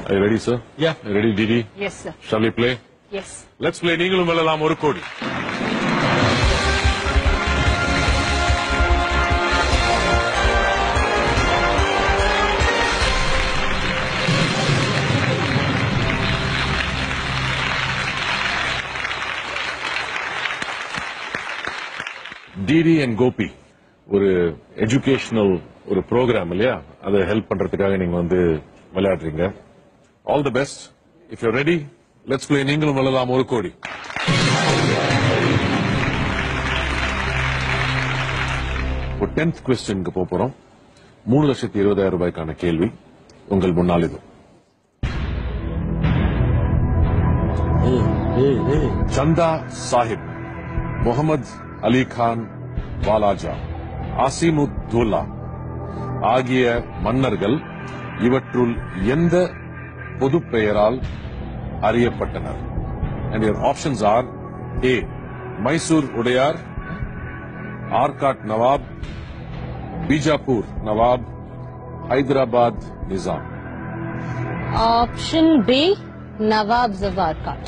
Are you ready, sir? Yeah. You ready, Didi? Yes, sir. Shall we play? Yes. Let's play நீங்களும் வெல்லலாம் ஒரு கோடி DD and Gopi ஒரு educational ஒரு program இல்லையா அதை ஹெல்ப் பண்றதுக்காக நீங்க வந்து விளையாடுறீங்க all the best if you ready let's play நீங்களும் வெல்லலாம் ஒரு கோடி ஒரு டென்த் கொஸ்டினுக்கு போக போறோம் மூணு லட்சத்தி இருபதாயிரம் ரூபாய்க்கான கேள்வி உங்கள் முன்னால் இது சந்தா சாஹிப் முகமது அலி கான் வாலாஜா அசிமுத்துல்லா ஆகிய மன்னர்கள் இவற்றுள் எந்த பொது பெயரால் அறியப்பட்டனர் and your options are A Mysore Wodeyar Arcot Nawab Bijapur Nawab Hyderabad Nizam Option B, Nawab Zavarkat.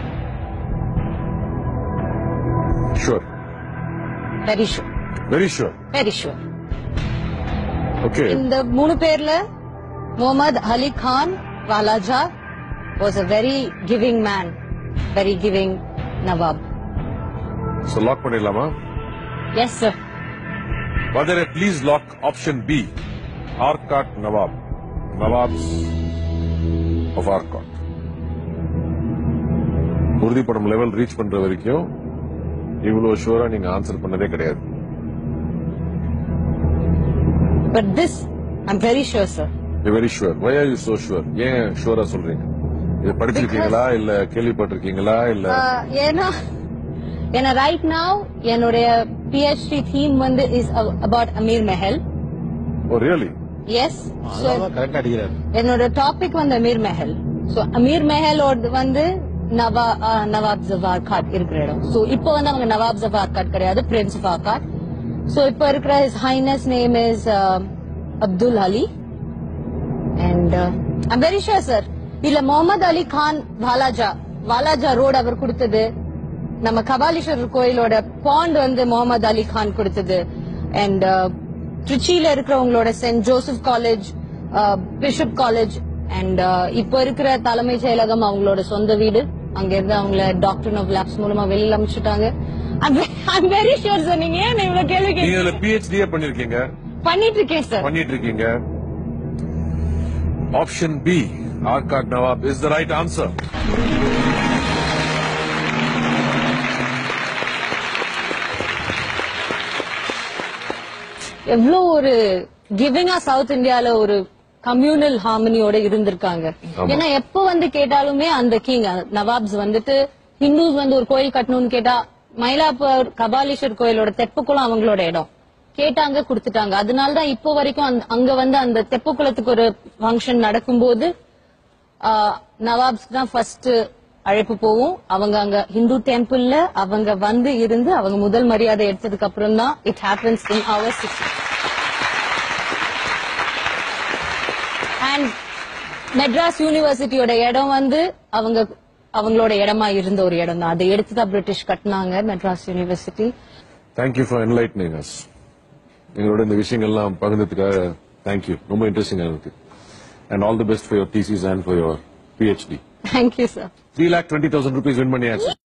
Sure Very sure. Very sure Very sure. Okay இந்த மூணு பேர்ல Muhammad Ali Khan Walajah was a very giving man. Very giving Nawab. So lock பண்ணிடலாமா Yes, sir. Vadere, please lock option B. Arcot Nawab. Nawabs of Arcot. உறுதிப்படம் level reach பண்ற வரைக்கும் இவ்வளவு ஷூரா நீங்க answer பண்ணதே கிடையாது But this, I'm very sure, sir. Very sure why are you so sure ஏன் ஷுவரா சொல்றீங்க இது படிச்சிருக்கீங்களா இல்ல கேள்விப்பட்டிருக்கீங்களா இல்ல Uh, ஏன்னா ஏன்னா ரைட் நாவ் என்னுடைய பிஹெச்டி தீம் வந்து is about Amir Mahal oh really yes கரெக்டா அடிக்கிறாரு என்னோட டாபிக் வந்து அமீர் மெஹல் சோ அமீர் மெஹலோட வந்து நவா ஆ, நவாப் ஜவார் காட் இருக்கிற இடம் சோ இப்போ வந்து அவங்க நவாப் ஜவார் காட் கிடையாது பிரின்ஸ் காட் சோ இப்போ இருக்கிற his highness name is Abdul Ali and I'm very sure sir இல்ல முகமது அலி கான் வாலாஜா வாலாஜா ரோடு அவர் கொடுத்தது நம்ம கபாலீஸ்வரர் கோயிலோட பாண்ட் வந்து முகமது அலி கான் கொடுத்தது அண்ட் திருச்சியில இருக்கிறவங்களோட saint Joseph college bishop college and இப்ப இருக்கிற தலைமைச் செயலகம் அவங்களோட சொந்த வீடு அங்க இருந்து அவங்கள டாக்டர் ஆஃப் லேப்ஸ் மூலமா வெளியில அனுப்பிச்சுட்டாங்க ஐம் வெரி ஷூர் சார் நீங்க ஏன் இவ்வளவு கேள்வி நீங்க கேட்க இதுல பிஹெச்டியே பண்ணிருக்கீங்க பண்ணிட்டு இருக்கேன் சார் பண்ணிட்டு இருக்கீங்க option B Arcot Nawab is the right answer எவ்வளவு ஒரு கிவிங்கா சவுத் இந்தியால ஒரு கம்யூனல் ஹார்மனியோட இருந்திருக்காங்க ஆமா. ஏன்னா எப்ப வந்து கேட்டாலுமே அந்த கிங் நவாப்ஸ் வந்துட்டு ஹிந்துஸ் வந்து ஒரு கோயில் கட்டணும்னு கேட்டா மயிலாப்பூர் கபாலீஸ்வர் கோயிலோட தெப்பக்குளம் அவங்களோட இடம் கேட்டாங்க கொடுத்துட்டாங்க அதனாலதான் இப்போ வரைக்கும் அந்த- அங்க வந்து அந்த தெப்பக்குளத்துக்கு ஒரு ஃபங்க்ஷன் நடக்கும்போது ஆஹ், நவாப்ஸ்க்கு தான் ஃபர்ஸ்ட் அழைப்பு போகும் அவங்க அங்க ஹிந்து டெம்பிள்ல அவங்க வந்து இருந்து அவங்க முதல் மரியாதை எடுத்ததுக்கு அப்புறம் தான் it happens in our city and Madras யூனிவர்சிட்டியோட இடம் வந்து அவங்க அவங்களோட இடமா இருந்த ஒரு இடம் தான் அதை எடுத்து தான் பிரிட்டிஷ் கட்டினாங்க Madras university thank you for enlightening us எங்களோட இந்த விஷயங்கள்லாம் பகிர்ந்ததுக்காக தேங்க்யூ ரொம்ப இன்ட்ரெஸ்டிங்கா இருக்கு and all the best for your thesis and for your PhD thank you sir three lakh twenty thousand rupees win பண்ணியாச்சு